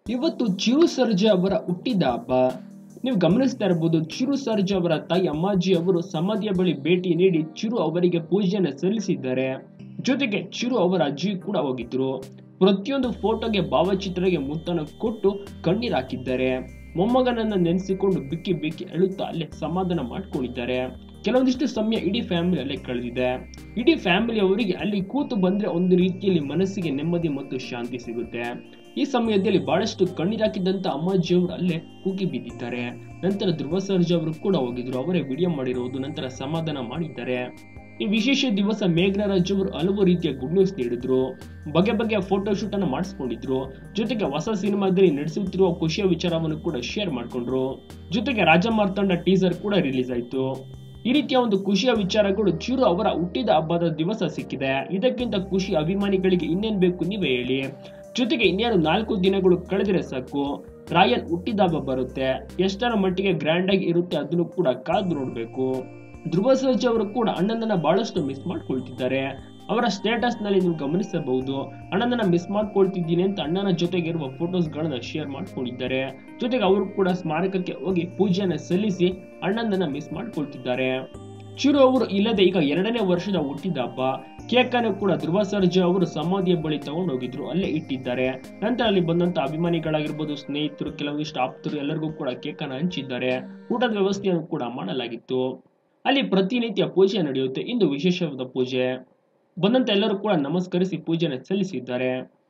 ಇವತ್ತು ಚಿರು ಸರ್ಜಾ ಅವರ ಹುಟ್ಟಿದ ಹಬ್ಬ ನೀವು ಗಮನಿಸ್ತಾ ಇರಬಹುದು ಚಿರು ಸರ್ಜಾ ಅವರ ತಾಯಿ ಅಮ್ಮಾಜಿ ಅವರು ಸಮಾಧಿಯ ಬಳಿ ಭೇಟಿ ನೀಡಿ ಚಿರು ಅವರಿಗೆ ಪೂಜೆಯನ್ನು ಸಲ್ಲಿಸಿದ್ದಾರೆ ಜೊತೆಗೆ ಚಿರು ಅವರ ಅಜ್ಜಿ ಕೂಡ ಹೋಗಿದ್ರು ಪ್ರತಿಯೊಂದು ಫೋಟೋಗೆ ಭಾವಚಿತ್ರಗೆ ಮುತ್ತನ್ನು ಕೊಟ್ಟು ಕಣ್ಣೀರ್ ಹಾಕಿದ್ದಾರೆ ಮೊಮ್ಮಗನನ್ನ ನೆನೆಸಿಕೊಂಡು ಬಿಕ್ಕಿ ಬಿಕ್ಕಿ ಅಳುತ್ತಾ ಅಲ್ಲೇ ಸಮಾಧಾನ ಮಾಡ್ಕೊಂಡಿದ್ದಾರೆ ಕೆಲವೊಂದಿಷ್ಟು ಸಮಯ ಇಡೀ ಫ್ಯಾಮಿಲಿ ಅಲ್ಲೇ ಕಳೆದಿದೆ ಇಡೀ ಫ್ಯಾಮಿಲಿ ಅವರಿಗೆ ಅಲ್ಲಿ ಕೂತು ಬಂದ್ರೆ ಒಂದು ರೀತಿಯಲ್ಲಿ ಮನಸ್ಸಿಗೆ ನೆಮ್ಮದಿ ಮತ್ತು ಶಾಂತಿ ಸಿಗುತ್ತೆ ಈ ಸಮಯದಲ್ಲಿ ಬಹಳಷ್ಟು ಕಣ್ಣೀರಾಕಿದ್ದಂತ ಅಮ್ಮಾಜಿ ಅವರು ಅಲ್ಲೇ ಕೂಗಿ ಬಿದ್ದಿದ್ದಾರೆ ನಂತರ ಧ್ರುವ ಸರ್ಜಾ ಅವರು ಕೂಡ ಹೋಗಿದ್ರು ಅವರೇ ವಿಡಿಯೋ ಮಾಡಿರೋದು ನಂತರ ಸಮಾಧಾನ ಮಾಡಿದ್ದಾರೆ ಈ ವಿಶೇಷ ದಿವಸ ಮೇಘ್ನ ರಾಜ್ ಅವರು ಹಲವು ರೀತಿಯ ಗುಡ್ ನ್ಯೂಸ್ ನೀಡಿದ್ರು ಬಗೆ ಬಗೆಯ ಫೋಟೋ ಶೂಟ್ ಅನ್ನು ಮಾಡಿಸ್ಕೊಂಡಿದ್ರು ಜೊತೆಗೆ ಹೊಸ ಸಿನಿಮಾದಲ್ಲಿ ನಡೆಸುತ್ತಿರುವ ಖುಷಿಯ ವಿಚಾರವನ್ನು ಕೂಡ ಶೇರ್ ಮಾಡ್ಕೊಂಡ್ರು ಜೊತೆಗೆ ರಾಜ ಮಾರ್ತಾಂಡ ಟೀಸರ್ ಕೂಡ ರಿಲೀಸ್ ಆಯ್ತು ಈ ರೀತಿಯ ಒಂದು ಖುಷಿಯ ವಿಚಾರಗಳು ಚಿರು ಅವರ ಹುಟ್ಟಿದ ಹಬ್ಬದ ದಿವಸ ಸಿಕ್ಕಿದೆ ಇದಕ್ಕಿಂತ ಖುಷಿ ಅಭಿಮಾನಿಗಳಿಗೆ ಇನ್ನೇನ್ ಬೇಕು ನೀವೇ ಹೇಳಿ ಜೊತೆಗೆ ಇನ್ನೇನು ನಾಲ್ಕು ದಿನಗಳು ಕಳೆದರೆ ಸಾಕು ರಾಯನ್ ಹುಟ್ಟಿದ ಹಬ್ಬ ಬರುತ್ತೆ ಎಷ್ಟರ ಮಟ್ಟಿಗೆ ಗ್ರ್ಯಾಂಡ್ ಆಗಿ ಇರುತ್ತೆ ಅದನ್ನು ಕೂಡ ಕಾದು ನೋಡ್ಬೇಕು ಧ್ರುವ ಸರ್ಜಾ ಅವರು ಕೂಡ ಅಣ್ಣನನ್ನ ಬಹಳಷ್ಟು ಮಿಸ್ ಮಾಡ್ಕೊಳ್ತಿದ್ದಾರೆ ಅವರ ಸ್ಟೇಟಸ್ ನಲ್ಲಿ ನೀವು ಗಮನಿಸಬಹುದು ಅಣ್ಣನನ್ನ ಮಿಸ್ ಮಾಡ್ಕೊಳ್ತಿದ್ದೀನಿ ಅಂತ ಅಣ್ಣನ ಜೊತೆಗಿರುವ ಫೋಟೋಸ್ ಗಳನ್ನ ಶೇರ್ ಮಾಡ್ಕೊಂಡಿದ್ದಾರೆ ಜೊತೆಗೆ ಅವರು ಕೂಡ ಸ್ಮಾರಕಕ್ಕೆ ಹೋಗಿ ಪೂಜೆಯನ್ನ ಸಲ್ಲಿಸಿ ಅಣ್ಣನನ್ನ ಮಿಸ್ ಮಾಡ್ಕೊಳ್ತಿದ್ದಾರೆ ಚಿರು ಅವರು ಇಲ್ಲದೆ ಈಗ ಎರಡನೇ ವರ್ಷದ ಹುಟ್ಟಿದ ಹಬ್ಬ ಕೇಕ್ ಅನ್ನು ಕೂಡ ಧ್ರುವ ಸರ್ಜಾ ಅವರು ಸಮಾಧಿಯ ಬಳಿ ತಗೊಂಡು ಹೋಗಿದ್ರು ಅಲ್ಲೇ ಇಟ್ಟಿದ್ದಾರೆ ನಂತರ ಅಲ್ಲಿ ಬಂದಂತ ಅಭಿಮಾನಿಗಳಾಗಿರ್ಬೋದು ಸ್ನೇಹಿತರು ಕೆಲವೊಂದಿಷ್ಟು ಆಪ್ತರು ಎಲ್ಲರಿಗೂ ಕೂಡ ಕೇಕ್ ಅನ್ನು ಹಂಚಿದ್ದಾರೆ ಊಟದ ವ್ಯವಸ್ಥೆಯನ್ನು ಕೂಡ ಮಾಡಲಾಗಿತ್ತು ಅಲ್ಲಿ ಪ್ರತಿನಿತ್ಯ ಪೂಜೆ ನಡೆಯುತ್ತೆ ಇಂದು ವಿಶೇಷವಾದ ಪೂಜೆ ಬಂದಂತ ಎಲ್ಲರೂ ಕೂಡ ನಮಸ್ಕರಿಸಿ ಪೂಜೆಯನ್ನು ಸಲ್ಲಿಸಿದ್ದಾರೆ